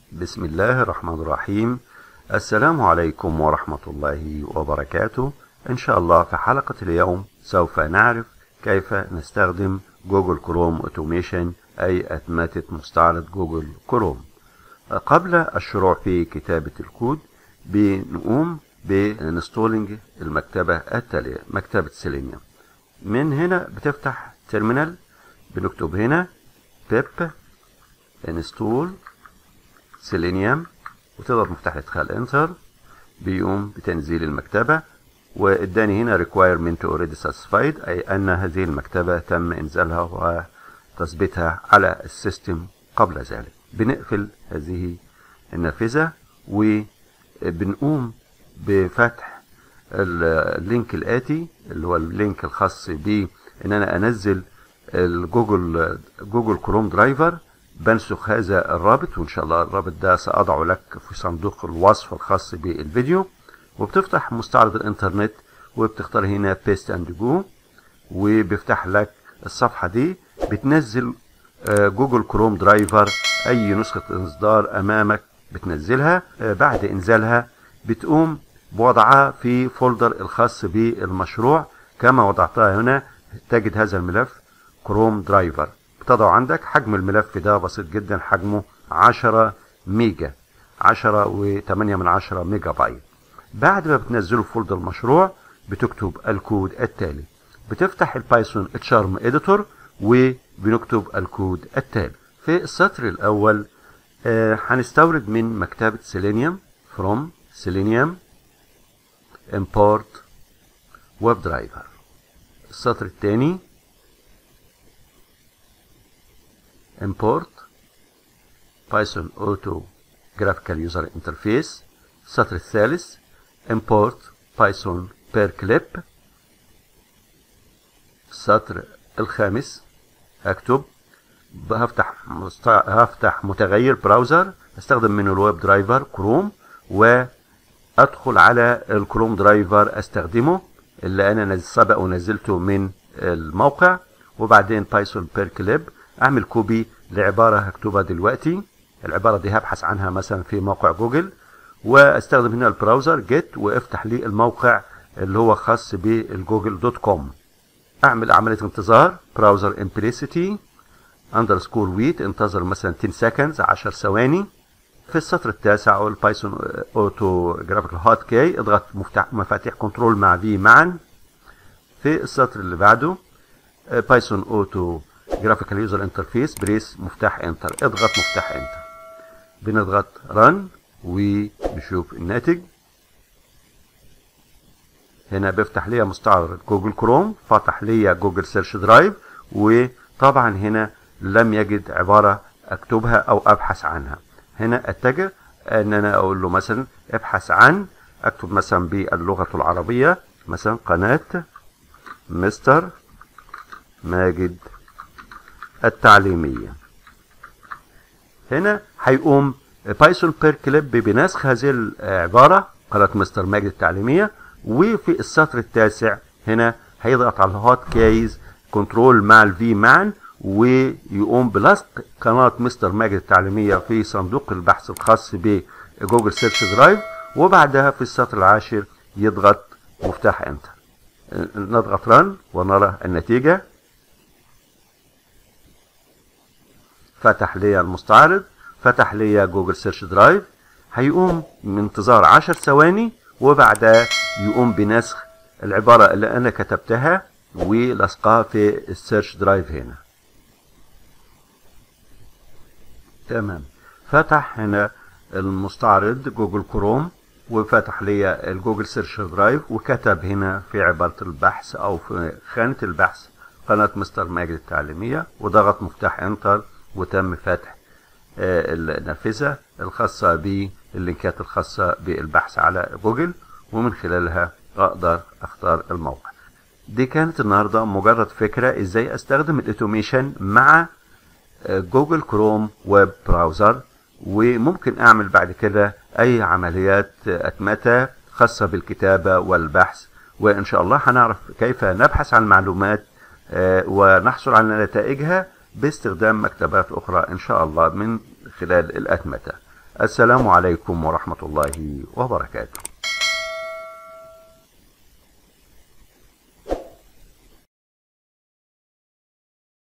بسم الله الرحمن الرحيم السلام عليكم ورحمة الله وبركاته إن شاء الله في حلقة اليوم سوف نعرف كيف نستخدم جوجل كروم اوتوميشن أي أتمتة مستعرض جوجل كروم قبل الشروع في كتابة الكود بنقوم بانستولينج المكتبة التالية مكتبة سيلينيوم من هنا بتفتح تيرمينال بنكتب هنا بيب انستول سيلينيوم وتضغط مفتاح الادخال انتر بيقوم بتنزيل المكتبة واداني هنا requirement already satisfied اي ان هذه المكتبة تم انزالها وتثبيتها على السيستم قبل ذلك بنقفل هذه النافذة وبنقوم بفتح اللينك الاتي اللي هو اللينك الخاص ب ان انا انزل الجوجل جوجل كروم درايفر بنسخ هذا الرابط وان شاء الله الرابط ده ساضعه لك في صندوق الوصف الخاص بالفيديو وبتفتح مستعرض الانترنت وبتختار هنا بيست اند جو وبيفتح لك الصفحه دي بتنزل جوجل كروم درايفر اي نسخه اصدار امامك بتنزلها بعد انزالها بتقوم بوضعها في فولدر الخاص بالمشروع كما وضعتها هنا تجد هذا الملف كروم درايفر بتضع عندك حجم الملف ده بسيط جدا حجمه 10 ميجا 10 و8 من 10 ميجا بايت بعد ما بتنزله في فولدر المشروع بتكتب الكود التالي بتفتح البايثون تشارم اديتور وبنكتب الكود التالي في السطر الاول آه هنستورد من مكتبة سيلينيوم from selenium import web driver السطر الثاني import python auto graphical user interface السطر الثالث import python per clip السطر الخامس هكتب هفتح مست... هفتح متغير براوزر استخدم منه الويب درايفر كروم وادخل على الكروم درايفر استخدمه اللي انا سبق ونزلته من الموقع وبعدين بايثون بير كليب اعمل كوبي لعباره هكتبها دلوقتي العباره دي هبحث عنها مثلا في موقع جوجل واستخدم هنا البراوزر جيت وافتح لي الموقع اللي هو خاص بالجوجل دوت كوم اعمل عمليه انتظار براوزر امبليسيتي اندرسكور ويت انتظر مثلا 10 سكندز 10 ثواني في السطر التاسع او البايثون اوتو جرافيكال هوت كي اضغط مفتاح مفاتيح كنترول مع في معا في السطر اللي بعده بايثون اوتو جرافيكال يوزر انترفيس بريس مفتاح انتر اضغط مفتاح انتر بنضغط رن ونشوف الناتج هنا بيفتح لي مستعرض جوجل كروم فتح لي جوجل سيرش درايف وطبعا هنا لم يجد عبارة اكتبها او ابحث عنها هنا اتجه ان انا اقول له مثلا ابحث عن اكتب مثلا باللغة العربية مثلا قناة مستر ماجد التعليمية هنا هيقوم بايثون بير كليب بنسخ هذه العبارة قناة مستر ماجد التعليمية وفي السطر التاسع هنا هيضغط على الهوت كيز كنترول مع الفي معا ويقوم بلصق قناة مستر ماجد التعليمية في صندوق البحث الخاص بجوجل سيرش درايف وبعدها في السطر العاشر يضغط مفتاح انتر نضغط رن ونرى النتيجة فتح لي المستعرض فتح لي جوجل سيرش درايف هيقوم من انتظار 10 ثواني وبعدها يقوم بنسخ العبارة اللي أنا كتبتها ولصقها في السيرش درايف هنا تمام فتح هنا المستعرض جوجل كروم وفتح لي الجوجل سيرش درايف وكتب هنا في عبارة البحث أو في خانة البحث قناة مستر ماجد التعليمية وضغط مفتاح انتر وتم فتح النافذة الخاصة باللينكات الخاصة بالبحث على جوجل ومن خلالها أقدر أختار الموقع دي كانت النهاردة مجرد فكرة إزاي أستخدم الأوتوميشن مع جوجل كروم ويب براوزر وممكن أعمل بعد كده أي عمليات أتمتة خاصة بالكتابة والبحث وإن شاء الله هنعرف كيف نبحث عن معلومات ونحصل على نتائجها باستخدام مكتبات أخرى إن شاء الله من خلال الأتمتة السلام عليكم ورحمة الله وبركاته